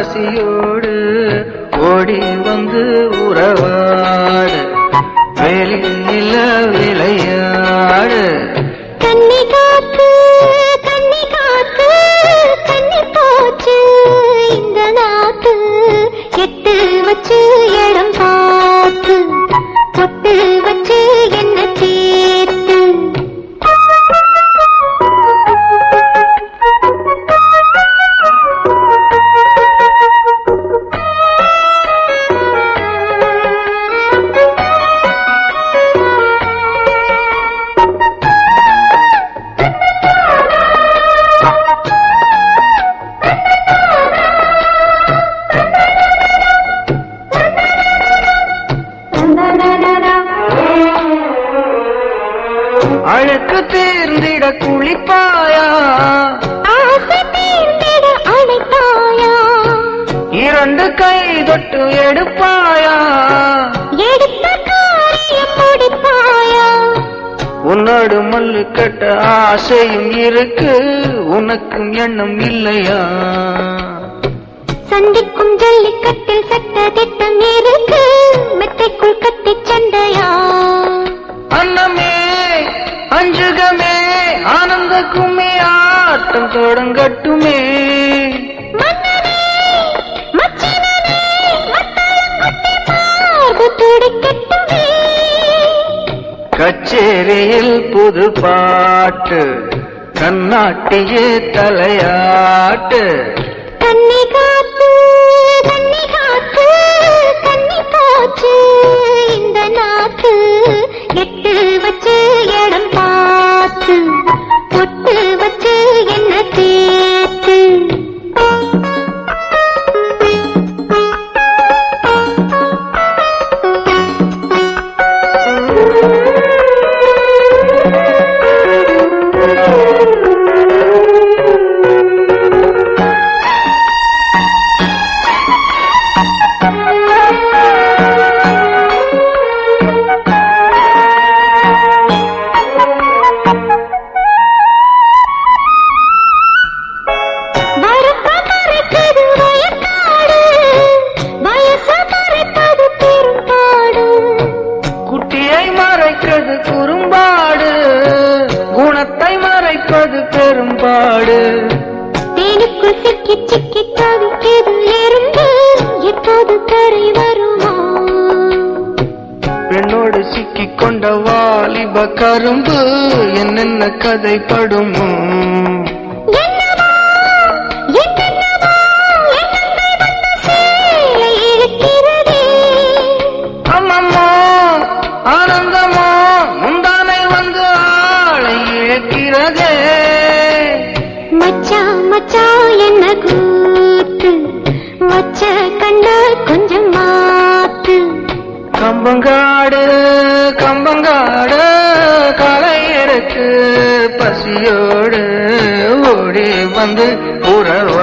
பசியோடு ஓடி வந்து உறவாடு வெளியில விளையாடு கண்ணி காத்து கண்ணி காத்து கண்ணி போச்சு இந்த நாக்கு எட்டு வச்சு இடம் பார்த்து பொட்டு வச்சு என்ன சேர்த்து அழுக்கு தீர்ந்திட குளிப்பாயா ஆசை தீர்ந்திட அழைப்பாயா இரண்டு கை தொட்டு எடுப்பாயா எடுத்த காரியம் முடிப்பாயா உன்னோடு மல்லு கட்ட ஆசையும் இருக்கு உனக்கும் எண்ணம் இல்லையா சந்திக்கும் ஜல்லிக்கட்டில் சட்ட திட்டம் இருக்கு மெத்தைக்குள் கட்டி சண்டையா அன்னமே அஞ்சுகமே ஆனந்த கும்மி ஆட்டம் தொடங்கட்டுமே மன்னனே மச்சினனே மத்தளங்கொட்டி மார்பு துடிக்கட்டுமே கச்சேரியில் புது பாட்டு கண்ணாட்டியே தலையாட்டு கண்ணி காத்து கண்ணி காத்து கண்ணி போச்சு இந்த நாக்கு எட்டு வச்சு இடம் பார்த்து பொட்டு வச்சு என்ன சேர்த்து வரப்ப மறைப்பது வயக்காடு வயச மறைப்பது பெரும்பாடு குட்டியை மறைக்கிறது குறும்பாடு குணத்தை மறைப்பது பெரும்பாடு தேனுக்குள் சிக்கி சிக்கி தவிக்கிறது எறும்பு எப்போது கரை வருமா பெண்ணோடு சிக்கிக் கொண்ட வாலிப கரும்பு என்னென்ன கதைப்படுமோ என்னவோ என்னென்னவோ எண்ணங்கள் வந்த சேலை இழுக்கிறதே அம்மம்மோ ஆனந்தமோ முந்தானை வந்து ஆளை இழக்கிறதே மச்சான் மச்சான் என்ன கூத்து வச்ச கண்ண கொஞ்சம் மாத்து கம்பங்காடு கம்பங்காடு களையருக்கு பசியோடு ஓடி வந்து உறவு